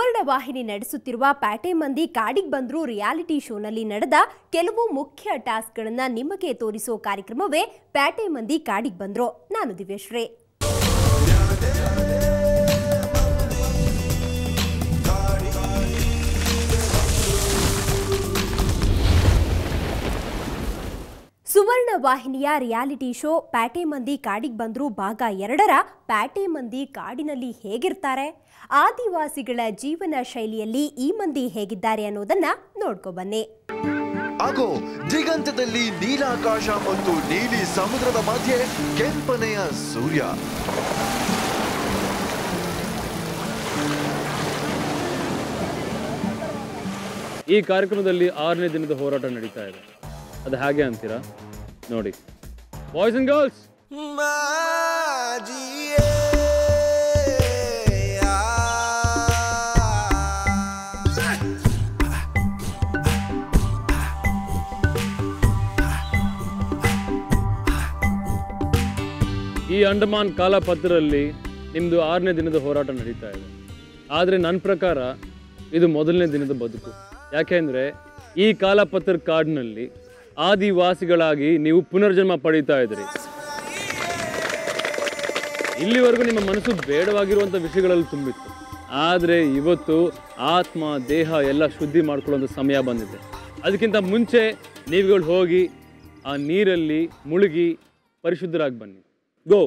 ಸುವರ್ಣ ವಾಹಿನಿ ನಡೆಸುತ್ತಿರುವ ಪ್ಯಾಟೆ ಮಂದಿ ಕಾಡಿಗೆ ಬಂದ್ರು ರಿಯಾಲಿಟಿ ಶೋನಲ್ಲಿ ನಡೆದ ಕೆಲವು ಮುಖ್ಯ ಟಾಸ್ಕ್ಗಳನ್ನ ನಿಮಗೆ ತೋರಿಸೋ ಕಾರ್ಯಕ್ರಮವೇ ಪ್ಯಾಟೆ ಮಂದಿ ಕಾಡಿಗೆ ಬಂದ್ರು ನಾನು ದಿವ್ಯಶ್ರೀ ಸುವರ್ಣ ವಾಹಿನಿಯ ರಿಯಾಲಿಟಿ ಶೋ ಪ್ಯಾಟೆ ಮಂದಿ ಕಾಡಿಗೆ ಬಂದ್ರು ಭಾಗ ಎರಡರ ಪ್ಯಾಟೆ ಮಂದಿ ಕಾಡಿನಲ್ಲಿ ಹೇಗಿರ್ತಾರೆ ಆದಿವಾಸಿಗಳ ಜೀವನ ಶೈಲಿಯಲ್ಲಿ ಈ ಮಂದಿ ಹೇಗಿದ್ದಾರೆ ಅನ್ನೋದನ್ನ ನೋಡ್ಕೊ ಬನ್ನಿ ಆಗೋ ದಿಗಂತದಲ್ಲಿ ನೀಲಾಕಾಶ ಮತ್ತು ನೀಲಿ ಸಮುದ್ರದ ಮಧ್ಯೆ ಕೆಂಪನೆಯ ಸೂರ್ಯ ಈ ಕಾರ್ಯಕ್ರಮದಲ್ಲಿ ಆರನೇ ದಿನದ ಹೋರಾಟ ನಡೀತಾ ಇದೆ ಅದು ಹಾಗೆ ಅಂತೀರಾ ನೋಡಿ ಬಾಯ್ಸ್ ಅಂಡ್ ಗರ್ಲ್ಸ್ ಈ ಅಂಡಮಾನ್ ಕಾಲಪತ್ರಲ್ಲಿ ನಿಮ್ಮದು ಆರನೇ ದಿನದ ಹೋರಾಟ ನಡೀತಾ ಇದೆ ಆದರೆ ನನ್ನ ಪ್ರಕಾರ ಇದು ಮೊದಲನೇ ದಿನದ ಬದುಕು ಯಾಕೆಂದರೆ ಈ ಕಾಲಪತ್ರ ಕಾಡಿನಲ್ಲಿ ಆದಿವಾಸಿಗಳಾಗಿ ನೀವು ಪುನರ್ಜನ್ಮ ಪಡೀತಾ ಇದ್ರಿ ಇಲ್ಲಿವರೆಗೂ ನಿಮ್ಮ ಮನಸ್ಸು ಬೇಡವಾಗಿರುವಂಥ ವಿಷಯಗಳಲ್ಲಿ ತುಂಬಿತ್ತು ಆದರೆ ಇವತ್ತು ಆತ್ಮ ದೇಹ ಎಲ್ಲ ಶುದ್ಧಿ ಮಾಡ್ಕೊಳ್ಳುವಂಥ ಸಮಯ ಬಂದಿದೆ ಅದಕ್ಕಿಂತ ಮುಂಚೆ ನೀವುಗಳು ಹೋಗಿ ಆ ನೀರಲ್ಲಿ ಮುಳುಗಿ ಪರಿಶುದ್ಧರಾಗಿ ಬನ್ನಿ ಗೋ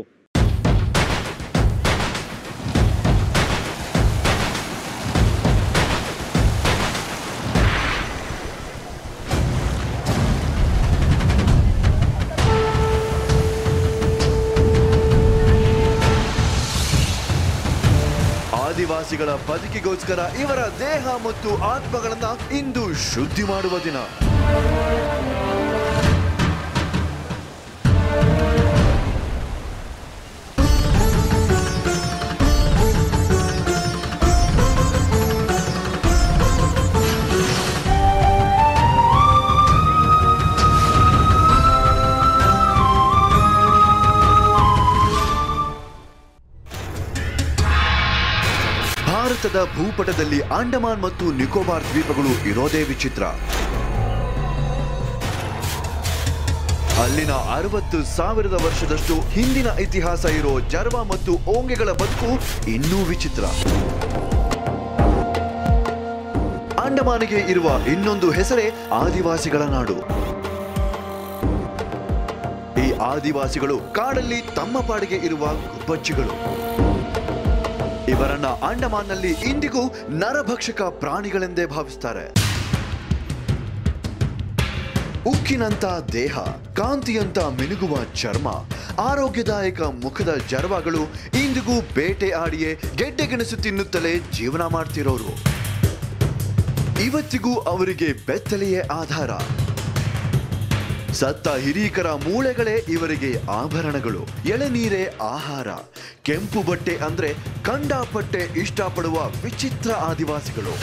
ಆದಿವಾಸಿಗಳ ಬದುಕಿಗೋಸ್ಕರ ಇವರ ದೇಹ ಮತ್ತು ಆತ್ಮಗಳನ್ನ ಇಂದು ಶುದ್ಧಿ ಮಾಡುವ ದಿನ ಭಾರತದ ಭೂಪಟದಲ್ಲಿ ಅಂಡಮಾನ್ ಮತ್ತು ನಿಕೋಬಾರ್ ದ್ವೀಪಗಳು ಇರೋದೇ ವಿಚಿತ್ರ ಅಲ್ಲಿನ ಅರವತ್ತು ಸಾವಿರದ ವರ್ಷದಷ್ಟು ಹಿಂದಿನ ಇತಿಹಾಸ ಇರೋ ಜರ್ವ ಮತ್ತು ಓಂಗೆಗಳ ಬದುಕು ಇನ್ನೂ ವಿಚಿತ್ರ ಅಂಡಮಾನಿಗೆ ಇರುವ ಇನ್ನೊಂದು ಹೆಸರೇ ಆದಿವಾಸಿಗಳ ನಾಡು ಈ ಆದಿವಾಸಿಗಳು ಕಾಡಲ್ಲಿ ತಮ್ಮ ಪಾಡಿಗೆ ಇರುವ ಗುಬ್ಬಚ್ಚಿಗಳು ಇವರನ್ನ ಅಂಡಮಾನ್ನಲ್ಲಿ ಇಂದಿಗೂ ನರಭಕ್ಷಕ ಪ್ರಾಣಿಗಳೆಂದೇ ಭಾವಿಸ್ತಾರೆ ಉಕ್ಕಿನಂತ ದೇಹ ಕಾಂತಿಯಂತ ಮಿನುಗುವ ಚರ್ಮ ಆರೋಗ್ಯದಾಯಕ ಮುಖದ ಜರ್ವಗಳು ಇಂದಿಗೂ ಬೇಟೆ ಆಡಿಯೇ ಗೆಡ್ಡೆಗೆಣಸು ತಿನ್ನುತ್ತಲೇ ಜೀವನ ಮಾಡ್ತಿರೋರು ಇವತ್ತಿಗೂ ಅವರಿಗೆ ಬೆತ್ತಲೆಯೇ ಆಧಾರ ಸತ್ತ ಹಿರೀಕರ ಮೂಳೆಗಳೇ ಇವರಿಗೆ ಆಭರಣಗಳು ಎಳೆನೀರೇ ಆಹಾರ ಕೆಂಪು ಬಟ್ಟೆ ಅಂದ್ರೆ ಕಂಡಾಪಟ್ಟೆ ಇಷ್ಟಪಡುವ ವಿಚಿತ್ರ ಆದಿವಾಸಿಗಳು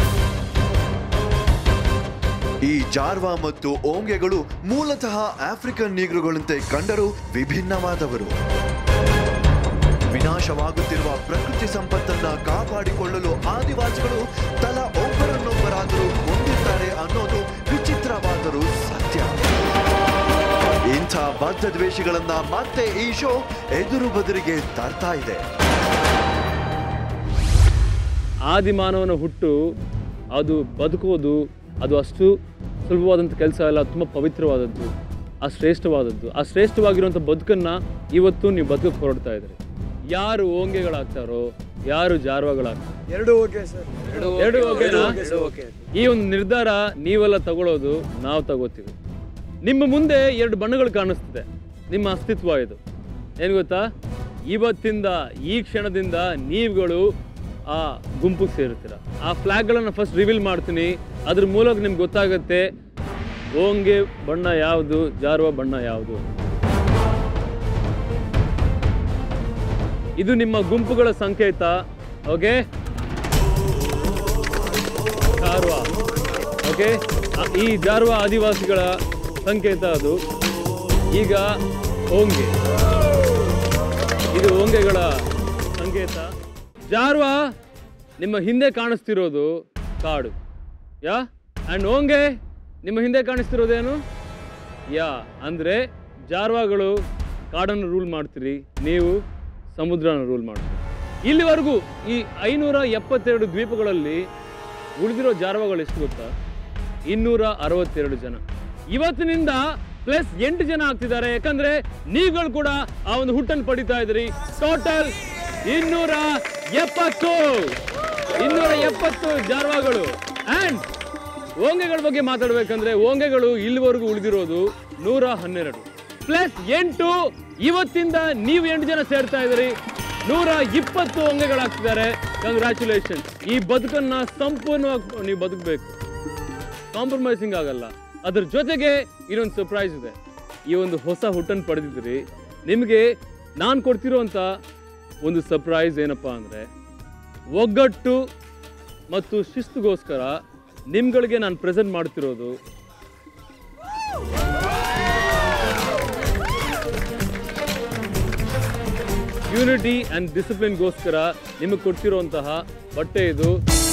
ಈ ಜಾರ್ವಾ ಮತ್ತು ಓಂಗೆಗಳು ಮೂಲತಃ ಆಫ್ರಿಕನ್ ನೀಗ್ರುಗಳಂತೆ ಕಂಡರೂ ವಿಭಿನ್ನವಾದವರು ವಿನಾಶವಾಗುತ್ತಿರುವ ಪ್ರಕೃತಿ ಸಂಪತ್ತನ್ನ ಕಾಪಾಡಿಕೊಳ್ಳಲು ಆದಿವಾಸಿಗಳು ತಲಾ ಒಬ್ಬರನ್ನೊಬ್ಬರಾದರೂ ಹೊಂದಿದ್ದಾರೆ ಅನ್ನೋದು ವಿಚಿತ್ರವಾದರೂ ಸತ್ಯ ಇಂಥ ಬದ್ಧ ದ್ವೇಷಗಳನ್ನ ಮತ್ತೆ ಈ ಶೋ ಎದುರು ಬದುರಿಗೆ ತರ್ತಾ ಇದೆ ಆದಿಮಾನವನ ಹುಟ್ಟು ಅದು ಬದುಕೋದು ಅದು ಅಷ್ಟು ಸುಲಭವಾದಂಥ ಕೆಲಸ ಅಲ್ಲ ತುಂಬ ಪವಿತ್ರವಾದದ್ದು ಆ ಶ್ರೇಷ್ಠವಾದದ್ದು ಆ ಶ್ರೇಷ್ಠವಾಗಿರುವಂಥ ಬದುಕನ್ನು ಇವತ್ತು ನೀವು ಬದುಕಕ್ಕೆ ಹೊರಡ್ತಾ ಇದ್ದೀರಿ ಯಾರು ಓಂಗೆಗಳಾಗ್ತಾರೋ ಯಾರು ಜಾರ್ವಾಗಳಾಗ್ತಾರೋ ಎರಡು ಓಕೆ ಸರ್ ಎರಡು ಓಕೆನಾ ಓಕೆ ಈ ಒಂದು ನಿರ್ಧಾರ ನೀವೆಲ್ಲ ತಗೊಳ್ಳೋದು ನಾವು ತಗೋತೀವಿ ನಿಮ್ಮ ಮುಂದೆ ಎರಡು ಬಣ್ಣಗಳು ಕಾಣಿಸ್ತಿದೆ ನಿಮ್ಮ ಅಸ್ತಿತ್ವ ಇದು ಏನು ಗೊತ್ತಾ ಇವತ್ತಿಂದ ಈ ಕ್ಷಣದಿಂದ ನೀವುಗಳು ಆ ಗುಂಪಿಗೆ ಸೇರ್ತೀರ ಆ ಫ್ಲ್ಯಾಗ್ಗಳನ್ನು ಫಸ್ಟ್ ರಿವೀಲ್ ಮಾಡ್ತೀನಿ ಅದ್ರ ಮೂಲಕ ನಿಮ್ಗೆ ಗೊತ್ತಾಗುತ್ತೆ ಓಂಗೆ ಬಣ್ಣ ಯಾವುದು ಜಾರುವ ಬಣ್ಣ ಯಾವುದು ಇದು ನಿಮ್ಮ ಗುಂಪುಗಳ ಸಂಕೇತ ಓಕೆ ಜಾರ್ವ ಓಕೆ ಈ ಜಾರ್ವ ಆದಿವಾಸಿಗಳ ಸಂಕೇತ ಅದು ಈಗ ಓಂಗೆ ಇದು ಓಂಗೆಗಳ ಸಂಕೇತ ಜಾರ್ವ ನಿಮ್ಮ ಹಿಂದೆ ಕಾಣಿಸ್ತಿರೋದು ಕಾಡು ಯಾ ಆ್ಯಂಡ್ ಓಂಗೆ ನಿಮ್ಮ ಹಿಂದೆ ಕಾಣಿಸ್ತಿರೋದೇನು ಯಾ ಅಂದರೆ ಜಾರ್ವಾಗಳು ಕಾಡನ್ನು ರೂಲ್ ಮಾಡ್ತೀರಿ ನೀವು ಸಮುದ್ರನ ರೂಲ್ ಮಾಡ್ತೀರಿ ಇಲ್ಲಿವರೆಗೂ ಈ ಐನೂರ ಎಪ್ಪತ್ತೆರಡು ದ್ವೀಪಗಳಲ್ಲಿ ಉಳಿದಿರೋ ಜಾರ್ವಾಗಳು ಎಷ್ಟು ಗೊತ್ತಾ ಇನ್ನೂರ ಅರವತ್ತೆರಡು ಜನ ಇವತ್ತಿನಿಂದ ಪ್ಲಸ್ ಎಂಟು ಜನ ಆಗ್ತಿದ್ದಾರೆ ಯಾಕಂದ್ರೆ ನೀವುಗಳು ಕೂಡ ಆ ಒಂದು ಹುಟ್ಟನ್ನು ಪಡಿತಾ ಇದ್ರಿ ಟೋಟಲ್ ಇನ್ನೂರ ಎಪ್ಪತ್ತು ಇನ್ನೂರ ಎಪ್ಪತ್ತು ಜಾರ್ವಾಗಳು ಅಂಡ್ ಓಂಗೆಗಳ ಬಗ್ಗೆ ಮಾತಾಡ್ಬೇಕಂದ್ರೆ ಓಂಗೆಗಳು ಇಲ್ಲಿವರೆಗೂ ಉಳಿದಿರೋದು ನೂರ ಹನ್ನೆರಡು ಪ್ಲಸ್ ಎಂಟು ಇವತ್ತಿಂದ ನೀವು ಎಂಟು ಜನ ಸೇರ್ತಾ ಇದ್ರಿ ನೂರ ಇಪ್ಪತ್ತು ಓಂಗೆಗಳಾಗ್ತಿದ್ದಾರೆ ಕಂಗ್ರ್ಯಾಚುಲೇಷನ್ ಈ ಬದುಕನ್ನ ಸಂಪೂರ್ಣವಾಗಿ ನೀವು ಬದುಕಬೇಕು ಕಾಂಪ್ರಮೈಸಿಂಗ್ ಆಗಲ್ಲ ಅದ್ರ ಜೊತೆಗೆ ಇನ್ನೊಂದು ಸರ್ಪ್ರೈಸ್ ಇದೆ ಈ ಒಂದು ಹೊಸ ಹುಟ್ಟನ್ನು ಪಡೆದಿದ್ರಿ ನಿಮಗೆ ನಾನು ಕೊಡ್ತಿರೋಂಥ ಒಂದು ಸರ್ಪ್ರೈಸ್ ಏನಪ್ಪ ಅಂದರೆ ಒಗ್ಗಟ್ಟು ಮತ್ತು ಶಿಸ್ತುಗೋಸ್ಕರ ನಿಮ್ಗಳಿಗೆ ನಾನು ಪ್ರೆಸೆಂಟ್ ಮಾಡ್ತಿರೋದು ಯೂನಿಟಿ ಆ್ಯಂಡ್ ಡಿಸಿಪ್ಲಿನ್ಗೋಸ್ಕರ ನಿಮಗೆ ಕೊಡ್ತಿರೋಂತಹ ಬಟ್ಟೆ ಇದು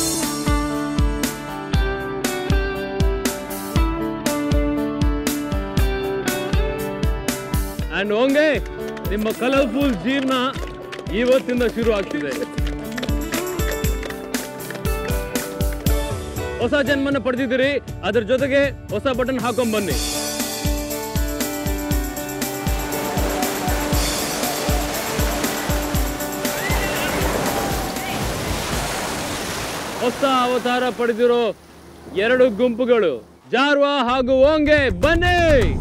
ಆ್ಯಂಡ್ ಓಂಗೆ ನಿಮ್ಮ ಕಲರ್ಫುಲ್ ಜೀವನ ಇವತ್ತಿಂದ ಶುರು ಆಗ್ತಿದೆ ಹೊಸ ಜನ್ಮನ ಪಡೆದಿದ್ದೀರಿ ಅದ್ರ ಜೊತೆಗೆ ಹೊಸ ಬಟನ್ ಹಾಕೊಂಡ್ ಬನ್ನಿ ಹೊಸ ಅವತಾರ ಪಡೆದಿರೋ ಎರಡು ಗುಂಪುಗಳು ಜಾರ್ವಾ ಹಾಗೂ ಓಂಗೆ ಬನ್ನಿ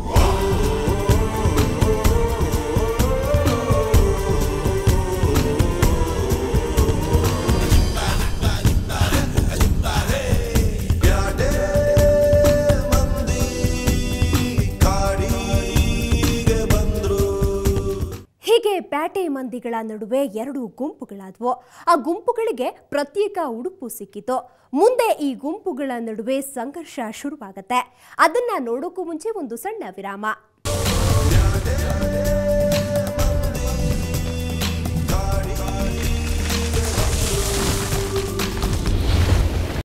ಯಾಡೇ ಮಂದಿ ಕಾಡಿಗೆ ಬಂದ್ರು ಹೀಗೆ ಪ್ಯಾಟೆ ಮಂದಿಗಳ ನಡುವೆ ಎರಡು ಗುಂಪುಗಳಾದವು ಆ ಗುಂಪುಗಳಿಗೆ ಪ್ರತ್ಯೇಕ ಉಡುಪು ಸಿಕ್ಕಿತು ಮುಂದೆ ಈ ಗುಂಪುಗಳ ನಡುವೆ ಸಂಘರ್ಷ ಶುರುವಾಗತ್ತೆ ಅದನ್ನ ನೋಡೋಕ್ಕೂ ಮುಂಚೆ ಒಂದು ಸಣ್ಣ ವಿರಾಮ ಯಾಡೇ